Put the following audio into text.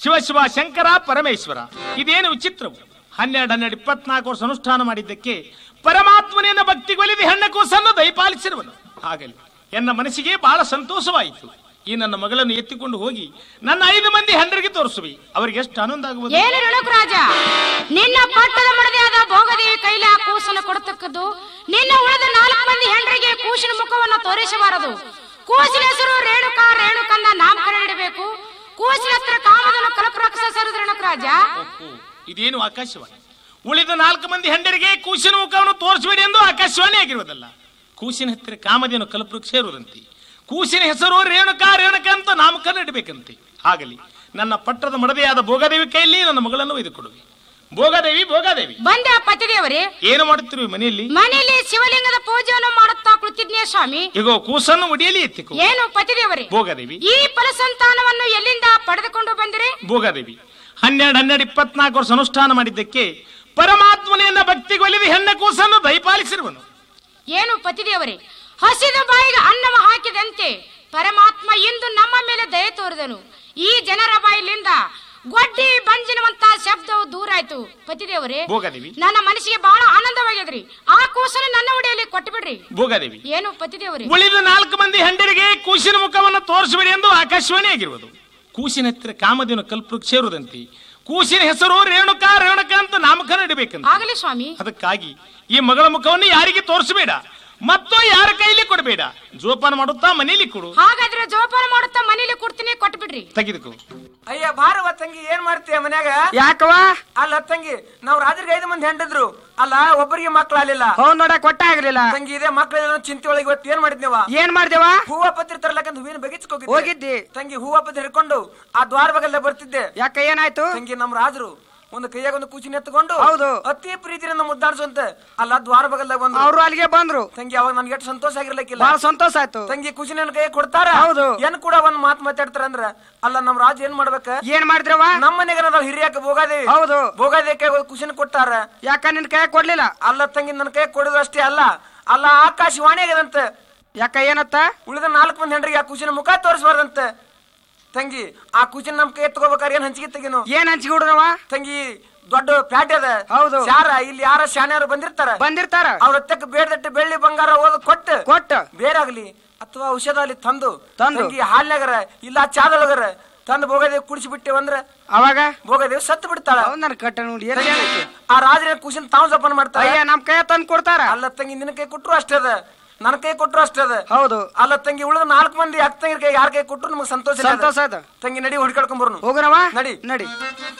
ಶಿವ ಶಿವ ಶಂಕರ ಪರಮೇಶ್ವರ ಇದೇನು ವಿಚಿತ್ರವು ಹನ್ನೆರಡು ಹನ್ನೆರಡು ಇಪ್ಪತ್ನಾಲ್ಕು ವರ್ಷ ಅನುಷ್ಠಾನ ಮಾಡಿದ್ದಕ್ಕೆ ಪರಮಾತ್ಮನೆಯನ್ನ ಭಕ್ತಿಗೊಲಿದು ಹೆಣ್ಣ ಕೂಸನ್ನು ದಯಪಾಲಿಸಿರುವನು ಆಗಲಿ ಎನ್ನ ಮನಸ್ಸಿಗೆ ಬಹಳ ಸಂತೋಷವಾಯಿತು ಈ ನನ್ನ ಮಗಳನ್ನು ಎತ್ತಿಕೊಂಡು ಹೋಗಿ ನನ್ನ ಐದು ಮಂದಿ ಹೆಂಡರಿಗೆ ತೋರಿಸುವಿ ಅವರಿಗೆ ಎಷ್ಟು ಆನಂದ ಆಗುವುದು ಏನು ರೇಣುಕ ರಾಜ ನಿನ್ನ ಪಟ್ಟದ ಮಡದಿಯಾದ ಭೋಗದೇವಿ ಕೈಲಿ ಆ ಕೂಸನ್ನು ಕೊಡತಕ್ಕದ್ದು ನಿನ್ನ ಉಳಿದ ನಾಲ್ಕು ಮಂದಿ ಹೆಂಡರಿಗೆ ಕೂಸಿನ ಮುಖವನ್ನು ತೋರಿಸಬಾರದು ಕೂಸಿನ ಹೆಸರು ರೇಣುಕ ರೇಣುಕಂದ ನಾಮಕರಣ ಇಡಬೇಕು ಕೂಸಿನ ಹತ್ರ ಕಾಮದನ್ನು ಕಲಪರಕ್ಷ ಸರಿದ ರೇಣುಕ ರಾಜ ಓಹೋ, ಇದೇನು ಆಕಾಶವಾಣಿ ಉಳಿದ ನಾಲ್ಕು ಮಂದಿ ಹೆಂಡರಿಗೆ ಕೂಸಿನ ಮುಖವನ್ನು ತೋರಿಸಬೇಡಿ ಎಂದು ಆಕಾಶವಾಣಿ ಆಗಿರುವುದಲ್ಲ ಕೂಸಿನ ಹತ್ತಿರ ಕಾಮಧೇನು ಕಲ್ಪವೃಕ್ಷ ಇರುವುದಂತೆ ಕೂಸಿನ ಹೆಸರು ರೇಣುಕಾ ರೇಣುಕ ಅಂತ ನಾಮಕರಣ ಇಡಬೇಕಂತೆ ಆಗಲಿ ನನ್ನ ಪಟ್ಟದ ಮಡದೆಯಾದ ಭೋಗದೇವಿ ಕೈಯಲ್ಲಿ ನನ್ನ ಮಗಳನ್ನು ಒಯ್ದುಕೊಡುವೆ ಭೋಗದೇವಿ ಭೋಗದೇವಿ ಬಂದೆ ಆ ಪತಿದೇವರೇ ಏನು ಮಾಡುತ್ತಿರುವೆ ಮನೆಯಲ್ಲಿ ಮನೆಯಲ್ಲಿ ಶಿವಲಿಂಗದ ಪೂಜೆಯನ್ನು ಮಾಡುತ್ತಾ ಕುಳಿತಿದ್ನೇ ಸ್ವಾಮಿ ಈಗ ಕೂಸನ್ನು ಒಡಿಯಲಿ ಎತ್ತಿಕೋ ಏನು ಪತಿದೇವರೇ ಭೋಗದೇವಿ ಈ ಫಲಸಂತಾನವನ್ನು ಎಲ್ಲಿಂದ ಪಡೆದುಕೊಂಡು ಬಂದಿರಿ ಭೋಗದೇವಿ ಹನ್ನೆರಡು ಹನ್ನೆರಡು ಇಪ್ಪತ್ನಾಲ್ಕು ವರ್ಷ ಅನುಷ್ಠಾನ ಮಾಡಿದ್ದಕ್ಕೆ ಪರಮಾತ್ಮನೆಯನ್ನ ಭಕ್ತಿಗೊಲಿದು ಹೆಣ್ಣ ಕೂಸನ್ನು ದಯಪಾಲಿಸಿರುವನು ಏನು ಪತಿದೇವರೇ ಹಸಿದ ಬಾಯಿಗೆ ಅನ್ನವ ಹಾಕಿದಂತೆ ಪರಮಾತ್ಮ ಇಂದು ನಮ್ಮ ಮೇಲೆ ದಯೆ ತೋರಿದನು ಈ ಜನರ ಬಾಯಿಲಿಂದ ಗೊಡ್ಡಿ ಬಂಜಿನವಂತ ಶಬ್ದವು ದೂರ ಆಯ್ತು ಪತಿದೇವರೇ ಭೋಗದೇವಿ ನನ್ನ ಮನಸ್ಸಿಗೆ ಬಹಳ ಆನಂದವಾಗ್ಯದ್ರಿ ಆ ಕೂಸನ್ನು ನನ್ನ ಉಡಿಯಲ್ಲಿ ಕೊಟ್ಟು ಬಿಡ್ರಿ ಭೋಗದೇವಿ ಏನು ಪತಿದೇವರೇ ಉಳಿದ ನಾಲ್ಕು ಮಂದಿ ಹೆಂಡರಿಗೆ ಕೂಸಿನ ಮುಖವನ್ನು ತೋರಿಸಬೇಡಿ ಎಂದು ಆಕಾಶವಾಣಿ ಆಗಿರುವುದು ಕೂಸಿನ ಹತ್ತಿರ ಕಾಮಧೇನು ಕಲ್ಪವೃಕ್ಷ ಇರುವುದಂತೆ ಕೂಸಿನ ಹೆಸರು ರೇಣುಕಾ ರೇಣುಕ ಅಂತ ನಾಮಕರಣ ಇಡಬೇಕಂತ ಆಗಲಿ ಸ್ವಾಮಿ ಅದಕ್ಕಾಗಿ ಈ ಮಗಳ ಮುಖವನ್ನು ಯಾರಿಗೆ ತೋರಿಸಬೇಡ ಮತ್ತು ಯಾರ ಕೈಲಿ ಕೊಡಬೇಡ ಜೋಪಾನ ಮಾಡುತ್ತಾ ಮನೆಯಲ್ಲಿ ಕೊಡು ಹಾಗಾದ್ರೆ ಜೋಪಾನ ಮಾಡುತ್ತಾ ಮನೇಲಿ ಕೊಡ್ತೀನಿ ಕೊಟ್ಟು ಬಿಡ್ರಿ ತೆಗೆದುಕೋ ಅಯ್ಯ ಬಾರವ ತಂಗಿ ಏನ್ ಮಾಡ್ತೀಯ ಮನ್ಯಾಗ ಯಾಕವ ಅಲ್ಲ ತಂಗಿ ನಾವ್ ರಾತ್ರಿಗೆ ಐದು ಮಂದಿ ಹೆಂಡಿದ್ರು ಅಲ್ಲ ಒಬ್ಬರಿಗೆ ಮಕ್ಳು ಆಗ್ಲಿಲ್ಲ ಹೋ ನೋಡ ಕೊಟ್ಟ ಆಗ್ಲಿಲ್ಲ ತಂಗಿ ಇದೇ ಮಕ್ಳ ಚಿಂತೆ ಒಳಗೆ ಇವತ್ತು ಏನ್ ಮಾಡಿದ್ನೇವ ಏನ್ ಮಾಡ್ದೇವ ಹೂವ ಪತ್ರಿ ತರ್ಲಕ್ಕಂತ ಹೂವಿನ ಬಗಿಸ್ಕೋಗಿದ್ದೆ ಹೋಗಿದ್ದಿ ತಂಗಿ ಹೂವ ಪತ್ರಿ ಹಿಡ್ಕೊಂಡು ಆ ದ್ವಾರ ಬಗಲ್ಲೆ ಬರ್ತಿದ್ದೆ ಯಾಕ ಏನಾಯ್ತು ತಂಗಿ ನಮ್ ರಾಜರು ಒಂದು ಕೈಯಾಗ ಒಂದು ಕೂಚಿನ ಎತ್ಕೊಂಡು ಹೌದು. ಅತಿ ಪ್ರೀತಿಯಿಂದ ಮುದ್ದಾಡ್ಸಂತೆ ಅಲ್ಲ ದ್ವಾರ ಬಗಲ್ದಾಗ ಬಂದು ಅವ್ರು ಅಲ್ಲಿಗೆ ಬಂದ್ರು ತಂಗಿ ಅವಾಗ ನನ್ಗೆ ಎಷ್ಟು ಸಂತೋಷ ಆಗಿರ್ಲಿಕ್ಕಿಲ್ಲ ಬಹಳ ಸಂತೋಷ ಆಯ್ತು ತಂಗಿ ಕುಚಿನ ಕೈ ಕೊಡ್ತಾರ ಹೌದು. ಏನ್ ಕೂಡ ಒಂದ್ ಮಾತ್ ಮಾತಾಡ್ತಾರ ಅಂದ್ರ ಅಲ್ಲ ನಮ್ ರಾಜ ಏನ್ ಮಾಡ್ಬೇಕ ಏನ್ ಮಾಡಿದ್ರವ ನಮ್ಮ ಮನೆಗೆ ನಾವು ಹಿರಿಯಾಕ ಭೋಗಾದೇವಿ ಹೌದು. ಭೋಗಾದೇವಿ ಕೈ ಕುಶಿನ ಕೊಟ್ಟಾರ ಯಾಕ ನಿನ್ ಕೈ ಕೊಡ್ಲಿಲ್ಲ ಅಲ್ಲ ತಂಗಿ ನನ್ನ ಕೈ ಕೊಡೋದು ಅಷ್ಟೇ ಅಲ್ಲ ಅಲ್ಲ ಆಕಾಶವಾಣಿ ಆಗ್ಯದಂತೆ ಯಾಕ ಏನತ್ತ ಉಳಿದ ನಾಲ್ಕು ಮಂದಿ ಹೆಂಡ್ರಿಗೆ ಆ ಕುಶಿನ ಮುಖ ತೋರಿಸ್ಬಾರ್ದಂತೆ ತಂಗಿ ಆ ಕುಶಿನ ನಮ್ ಕೈ ಎತ್ಕೋಬೇಕಾರೆ ಏನ್ ಹಂಚಿಗೆ ತೆಗಿನು ಏನ್ ಹಂಚಿಗಿಡ್ರವ ತಂಗಿ ದೊಡ್ಡ ಪ್ಯಾಟೆ ಅದ ಹೌದು. ಶಾರ ಇಲ್ಲಿ ಯಾರ ಶಾನ್ಯಾರು ಬಂದಿರ್ತಾರ ಬಂದಿರ್ತಾರ ಅವ್ರ ಹತ್ತಕ್ಕೆ ಬೇಡದಟ್ಟು ಬೆಳ್ಳಿ ಬಂಗಾರ ಓದ್ ಕೊಟ್ಟು ಕೊಟ್ಟ ಬೇರಾಗ್ಲಿ ಅಥವಾ ಔಷಧ ಅಲ್ಲಿ ತಂದು ತಂದು. ತಂಗಿ ಹಾಲ್ನಾಗರ ಇಲ್ಲ ಚಾದೊಳಗರ ತಂದು ಭೋಗದೇವಿ ಕುಡಿಸಿ ಬಿಟ್ಟೇವಂದ್ರ ಅವಾಗ ಭೋಗದೇವಿ ಸತ್ತು ಬಿಡ್ತಾಳ ಹೌದ್ ನನ್ ಕಟ್ಟ ನೋಡಿ ಏನ್ ಹೇಳಕ್ಕೆ? ಆ ರಾಜನ ಕುಶಿನ ತಾವು ಜಪಾನ ಮಾಡ್ತಾಳ ಅಯ್ಯ ನಮ್ ಕೈ ತಂದ್ ಕೊಡ್ತಾರ ಅಲ್ಲ ತಂಗಿ ನಿನ್ನ ಕೈ ಕೊಟ್ರು ಅಷ್ಟೇ ಅದ ನನ್ನ ಕೈ ಕೊಟ್ರು ಅಷ್ಟೇ ಅದ ಹೌದು ಅಲ್ಲ ತಂಗಿ ಉಳಿದ ನಾಲ್ಕು ಮಂದಿ ಅಕ್ಕ ತಂಗಿ ಕೈ ಯಾರ ಕೈ ಕೊಟ್ರು ನಮಗೆ ಸಂತೋಷ ಇಲ್ಲ ಅದ. ಸಂತೋಷ ಆಯ್ತು ತಂಗಿ ನಡಿ ಹುಡ್ಕಾಡ್ಕೊಂಡ್ ಬರ್ನು ಹೋಗುನವ ನಡಿ. ನಡಿ